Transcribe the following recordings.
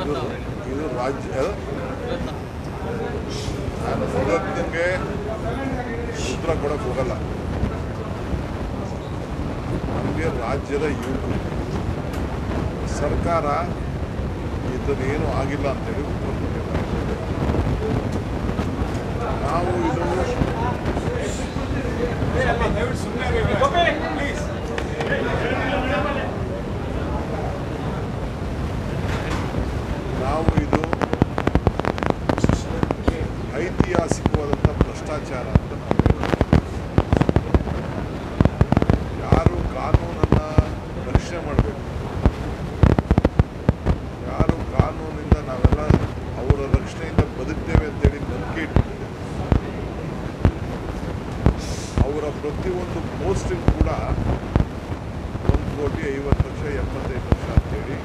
ಇದು ಇದು ರಾಜ್ಯ ನಾನು ಮುದತ್ನಿಗೆ ಉತ್ತರ ಕೊಡಕ್ಕೆ ಹೋಗಲ್ಲ ನಮಗೆ ರಾಜ್ಯದ ಯುವಕರು ಸರ್ಕಾರ ಇದನ್ನೇನು ಆಗಿಲ್ಲ ಅಂತೇಳಿ ಉತ್ತರ ಕೊಟ್ಟಿದ್ದಾರೆ ನಾವು ಇದು ನಾವು ಇದು ಐತಿಹಾಸಿಕವಾದಂಥ ಭ್ರಷ್ಟಾಚಾರ ಅಂತ ನಾವು ಹೇಳ್ತೀವಿ. ಯಾರು ಕಾನೂನನ್ನು ರಕ್ಷಣೆ ಮಾಡಬೇಕು ಯಾರು ಕಾನೂನಿಂದ ನಾವೆಲ್ಲ ಅವರ ರಕ್ಷಣೆಯಿಂದ ಬದುಕ್ತೇವೆ ಅಂತೇಳಿ ನಂಬಿಕೆ ಇಟ್ಕೊಂಡಿದ್ದೇವೆ ಅವರ ಪ್ರತಿಯೊಂದು ಪೋಸ್ಟಿಂಗ್ ಕೂಡ ಒಂದು ಕೋಟಿ ಐವತ್ತು ಲಕ್ಷ ಎಪ್ಪತ್ತೈದು ಲಕ್ಷ ಅಂತೇಳಿ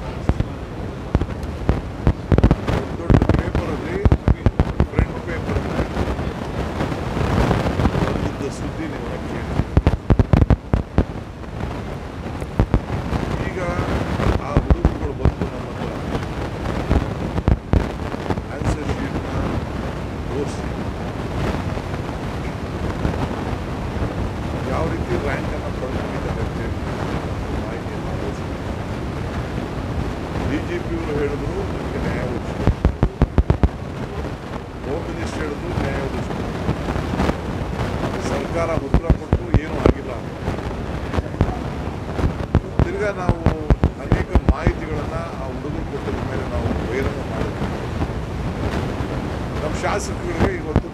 ದೊಡ್ಡ ದೊಡ್ಡ ಪೇಪರಲ್ಲಿ ಪ್ರಿಂಟ್ ಪೇಪರಲ್ಲಿ ಬಂದಿದ್ದ ಸುದ್ದಿ ನೀವು ಕೇಳಿ ಈಗ ಆ ಹುಡುಗರುಗಳು ಬಂದು ನಮ್ಮ ಹತ್ರ ಆನ್ಸರ್ ಶೀಟ್ನ ತೋರಿಸಿ ಯಾವ ರೀತಿ ರ್ಯಾಂಕನ್ನು ಪಡ್ಕೊಂಡಿದ್ದಾರೆ ಅಂತೇಳಿ ಮಾಹಿತಿಯನ್ನು ತೋರಿಸ್ತಾರೆ ಡಿ ಜಿ ಪಿಯವರು ಹೇಳಿದ್ರು ನಮಗೆ ನ್ಯಾಯ ಒದಗಿಸ್ಬೇಕು ಹೋಮ್ ಮಿನಿಸ್ಟರ್ ಹೇಳಿದ್ರು ನ್ಯಾಯ ಒದಗಿಸ್ಬೇಕು ಸರ್ಕಾರ ಉತ್ತರ ಕೊಟ್ಟು ಏನೂ ಆಗಿಲ್ಲ ತಿರ್ಗಾ ನಾವು ಅನೇಕ ಮಾಹಿತಿಗಳನ್ನು ಆ ಹುಡುಗರು ಕೊಟ್ಟಿದ ಮೇಲೆ ನಾವು ಬಹಿರಂಗ ಮಾಡಿದ್ವಿ ನಮ್ಮ ಶಾಸಕರಿಗೆ ಇವತ್ತು